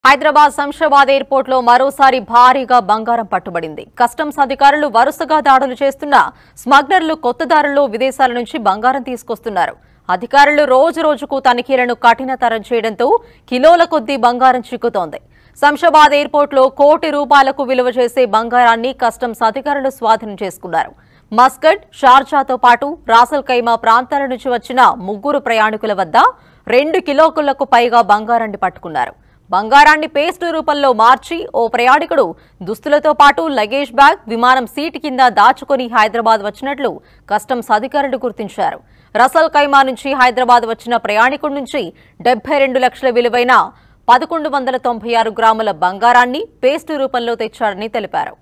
Hyderabad Shamshabad airport లో మరోసారి భారీగా బంగారం పట్టుబడింది కస్టమ్స్ అధికారులు వరుసగా దాడులు చేస్తున్న స్మగ్లర్లు కొత్త దారుల్లో విదేశాల నుంచి బంగారం తీసుకొస్తున్నారు అధికారులు రోజు రోజుకు తనిఖీలను కఠినతరం చేయడంతో కిలోల కొద్దీ బంగారం చిక్కుతోంది శంషాబాద్ ఎయిర్పోర్ట్ లో కోటి రూపాయలకు విలువ చేసే బంగారాన్ని కస్టమ్స్ అధికారులు స్వాధీనం చేసుకున్నారు మస్కట్ షార్జాతో పాటు రాసల్ ఖైమా ప్రాంతాల నుంచి వచ్చిన ముగ్గురు ప్రయాణికుల వద్ద రెండు కిలోకులకు పైగా బంగారాన్ని పట్టుకున్నారు బంగారాన్ని పేస్ట్ రూపంలో మార్చి ఓ ప్రయాణికుడు దుస్తులతో పాటు లగేజ్ బ్యాగ్ విమానం సీట్ కింద దాచుకొని హైదరాబాద్ వచ్చినట్లు కస్టమ్స్ అధికారులు గుర్తించారు రసల్ ఖైమా నుంచి హైదరాబాద్ వచ్చిన ప్రయాణికుడి నుంచి డెబ్బై రెండు లక్షల విలువైన పదకొండు వందల తొంభై ఆరు గ్రాముల బంగారాన్ని పేస్ట్ రూపంలో తెచ్చారని తెలిపారు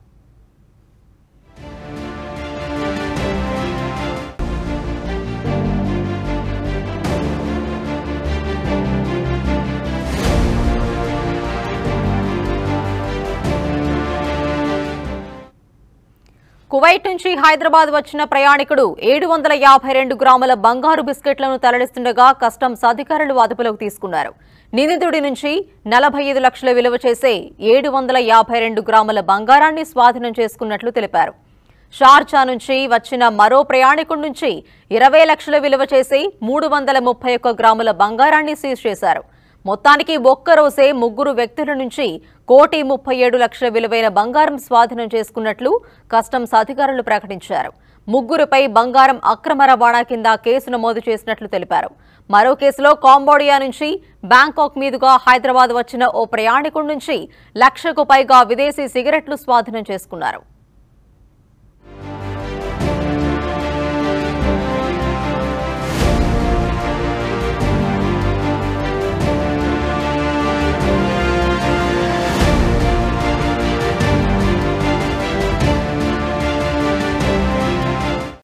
కువైట్ నుంచి హైదరాబాద్ వచ్చిన ప్రయాణికుడు ఏడు వందల యాభై రెండు గ్రాముల బంగారు బిస్కెట్లను తరలిస్తుండగా కస్టమ్స్ అధికారులు అదుపులోకి తీసుకున్నారు నిందితుడి నుంచి నలభై ఐదు లక్షల విలువ చేసే ఏడు వందల యాభై రెండు గ్రాముల బంగారాన్ని స్వాధీనం చేసుకున్నట్లు తెలిపారు షార్జా నుంచి వచ్చిన మరో ప్రయాణికుడి నుంచి ఇరవై లక్షల విలువ చేసి మూడు వందల ముప్పై ఒక్క గ్రాముల బంగారాన్ని సీజ్ చేశారు మొత్తానికి ఒక్కరోజే ముగ్గురు వ్యక్తుల నుంచి కోటి ముప్పై ఏడు లక్షల విలువైన బంగారం స్వాధీనం చేసుకున్నట్లు కస్టమ్స్ అధికారులు ప్రకటించారు ముగ్గురుపై బంగారం అక్రమ రవాణా కింద కేసు నమోదు చేసినట్లు తెలిపారు మరో కేసులో కాంబోడియా నుంచి బ్యాంకాక్ మీదుగా హైదరాబాద్ వచ్చిన ఓ ప్రయాణికుడి నుంచి లక్షకు పైగా విదేశీ సిగరెట్లు స్వాధీనం చేసుకున్నారు